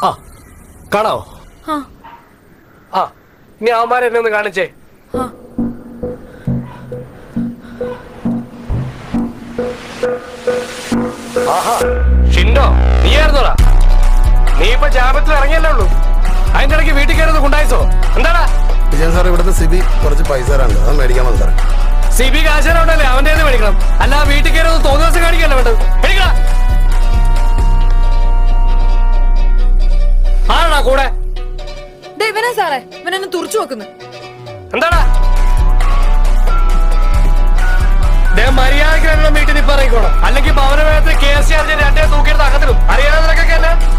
ആ കാണാവോ ആ ആ ഇനി അവന്മാരെ എന്നെ ഒന്ന് കാണിച്ചേ ആ ആഹാ ഷിൻഡോ നീയായിരുന്നോടാ നീ ഇപ്പൊ ജാപത്തിൽ ഇറങ്ങിയല്ലേ ഉള്ളൂ അതിന്റെ ഇടയ്ക്ക് വീട്ടിൽ കയറുന്നത് കൊണ്ടായിസോ എന്താടാ വിജയൻ സാർ ഇവിടുത്തെ സിബി കുറച്ച് പൈസ തരാണ്ട് അത് മേടിക്കാൻ വന്നു സാറേ സി ബി കാശനുണ്ടല്ലേ അവന്റെ മേടിക്കണം അല്ല വീട്ടിൽ കയറുന്നത് തോന്നിയ ദിവസം കാണിക്കല്ല വേണ്ടത് മേടിക്കടാ ആണാ കൂടെ ദേ ഇവനാ സാറേ ഇവനെന്നെ തുറച്ചു നോക്കുന്നു എന്താടാ ദേ മര്യാദയ്ക്ക് രണ്ടെണ്ണം വീട്ടിൽ നിപ്പ് ഇറങ്ങിക്കോണം അല്ലെങ്കിൽ ഭവന വേഗത്തിൽ കെ എസ് സി അറിഞ്ഞ് രണ്ടേ തൂക്കിയെടുത്ത് അകത്തിടും അറിയാവുന്നതൊക്കെ എന്നെ